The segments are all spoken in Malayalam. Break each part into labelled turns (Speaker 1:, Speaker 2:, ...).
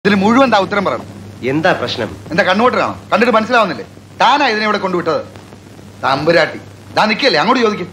Speaker 1: ഇതിന് മുഴുവൻ താ ഉത്തരം പറയണം
Speaker 2: എന്താ പ്രശ്നം
Speaker 1: എന്താ കണ്ണുകൊട്ടിനാണോ കണ്ടിട്ട് മനസ്സിലാവുന്നില്ലേ താനാ ഇതിനെ ഇവിടെ കൊണ്ടുവിട്ടത് തമ്പുരാട്ടി താ നിക്കല്ലേ അങ്ങോട്ട് ചോദിക്കും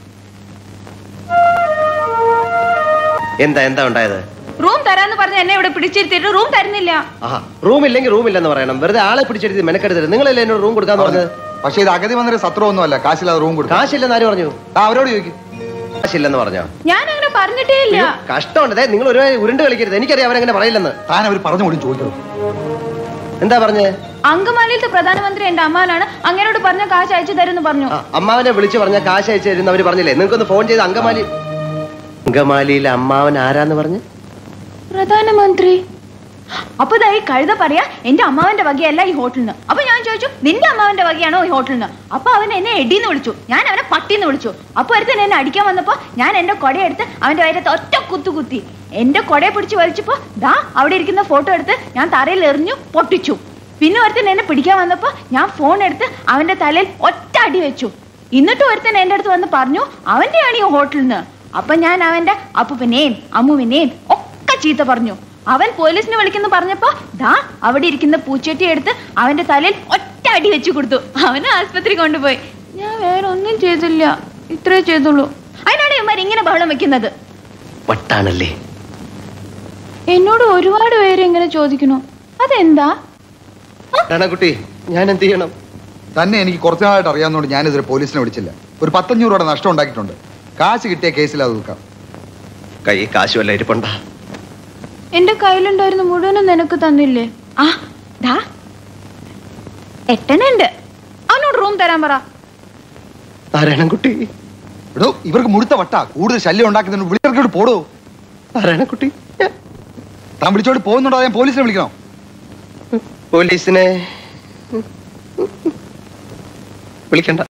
Speaker 2: എന്താ എന്താ ഉണ്ടായത്
Speaker 3: റൂം തരാന്ന് പറഞ്ഞ എന്നെ ഇവിടെ പിടിച്ചിരുത്തിയിട്ട് റൂം തരുന്നില്ല
Speaker 2: ആഹാ റൂം ഇല്ലെങ്കിൽ റൂം ഇല്ലെന്ന് പറയണം വെറുതെ ആളെ പിടിച്ചെടുത്ത് മെനക്കെടുത്തത് നിങ്ങളല്ലേ എന്നോട് റൂം കൊടുക്കാന്ന് പറഞ്ഞത്
Speaker 1: പക്ഷേ ഇത് അഗതി വന്നൊരു സത്രമൊന്നുമല്ല കാശില്ലാതെ റൂം കൊടുക്കും
Speaker 2: കാശില്ലെന്ന് ആര് പറഞ്ഞു
Speaker 1: താ അവരോട് ചോദിക്കും
Speaker 2: കാശില്ലെന്ന് പറഞ്ഞോ
Speaker 3: ഞാൻ അങ്ങനെ പറഞ്ഞിട്ടേ ഇല്ല
Speaker 2: കഷ്ടമുണ്ട് ദേ, നിങ്ങൾ ഒരു ഉരുണ്ട് കളിക്കരുത് എനിക്കറിയാം അവരെങ്ങനെ പറയില്ലെന്ന്
Speaker 1: താൻ അവർ പറഞ്ഞു കൂടി ചോദിക്കണം
Speaker 2: എന്താ പറഞ്ഞേ
Speaker 3: അങ്കമാലിയിലത്തെ പ്രധാനമന്ത്രി എന്റെ അമ്മാനാണ് അങ്ങനോട് പറഞ്ഞ കാശ് അയച്ചു തരുമെന്ന് പറഞ്ഞു
Speaker 2: ആ, അമ്മാവനെ വിളിച്ചു പറഞ്ഞ കാശ് അയച്ചു തരുന്ന അവര് പറഞ്ഞില്ലേ നിങ്ങൾക്കൊന്ന് ഫോൺ ചെയ്ത് അങ്കമാലി അങ്കമാലിയിലെ അമ്മാവൻ ആരാന്ന് പറഞ്ഞു
Speaker 3: പ്രധാനമന്ത്രി അപ്പൊ ദാ ഈ കഴുത പറയാ എന്റെ അമ്മാവന്റെ വകയല്ല ഈ ഹോട്ടലിന് അപ്പൊ ഞാൻ ചോദിച്ചു നിന്റെ അമ്മാവന്റെ വകയാണോ ഈ ഹോട്ടലിന് അപ്പൊ അവൻ എന്നെ എടീന്ന് വിളിച്ചു ഞാൻ അവനെ പട്ടിന്ന് വിളിച്ചു അപ്പൊ ഒരുത്തൻ എന്നെ അടിക്കാൻ വന്നപ്പോ ഞാൻ എന്റെ കൊടയെടുത്ത് അവന്റെ വയറ്റത്ത് ഒറ്റ കുത്തു കുത്തി എന്റെ കൊടയെ പിടിച്ച് വലിച്ചപ്പോ ദാ അവിടെ ഇരിക്കുന്ന ഫോട്ടോ എടുത്ത് ഞാൻ തറയിൽ എറിഞ്ഞു പൊട്ടിച്ചു പിന്നെ ഒരുത്തൻ എന്നെ പിടിക്കാൻ വന്നപ്പോ ഞാൻ ഫോൺ എടുത്ത് അവന്റെ തലയിൽ ഒറ്റ അടി വെച്ചു എന്നിട്ട് ഒരുത്തൻ എന്റെ അടുത്ത് വന്ന് പറഞ്ഞു അവന്റെയാണ് ഈ ഹോട്ടലിന് അപ്പൊ ഞാൻ അവന്റെ അപ്പുവിനെയും അമ്മുവിനെയും ഒക്കെ ചീത്ത പറഞ്ഞു അവൻ പോലീസിനെ വിളിക്കുന്നു പറഞ്ഞപ്പോ ദാ അവിടെ ഇരിക്കുന്ന പൂച്ചട്ടി എടുത്ത് അവന്റെ തലയിൽ ഒറ്റ അടി വെച്ചു കൊടുത്തു അവനെ ആസ്പത്രി കൊണ്ടുപോയി ഞാൻ വേറെ ഒന്നും ചെയ്തില്ല ഇത്രേ ചെയ്തുള്ളൂ അതിനാണ് ഇവന്മാർ ഇങ്ങനെ ബഹളം വെക്കുന്നത്
Speaker 2: വട്ടാണല്ലേ
Speaker 3: എന്നോട് ഒരുപാട് പേര് ഇങ്ങനെ ചോദിക്കുന്നു അതെന്താ
Speaker 2: കുട്ടി ഞാൻ എന്ത് ചെയ്യണം
Speaker 1: തന്നെ എനിക്ക് കുറച്ചു നാളായിട്ട് അറിയാവുന്നതുകൊണ്ട് ഞാനിതുവരെ പോലീസിനെ വിളിച്ചില്ല ഒരു പത്തഞ്ഞൂറ് രൂപയുടെ നഷ്ടം ഉണ്ടാക്കിയിട്ടുണ്ട് കാശ് കിട്ടിയ കേസിൽ അത് നോക്കാം
Speaker 2: കൈ കാശ് വല്ല ഇരിപ്പുണ്ടാ
Speaker 3: എന്റെ കയ്യിലുണ്ടായിരുന്ന മുഴുവനും നിനക്ക് തന്നില്ലേ ആ ദാ എട്ടനുണ്ട് അവനോട് റൂം തരാൻ പറ
Speaker 2: നാരായണൻകുട്ടി
Speaker 1: എടോ ഇവർക്ക് മുഴുത്ത വട്ട കൂടുതൽ ശല്യം ഉണ്ടാക്കുന്നതിന് വിളിച്ചോട്ട് പോടോ
Speaker 2: നാരായണൻകുട്ടി ഞാൻ
Speaker 1: താൻ വിളിച്ചോട്ട് പോകുന്നുണ്ടോ ഞാൻ പോലീസിനെ വിളിക്കണോ
Speaker 2: പോലീസിനെ വിളിക്കണ്ട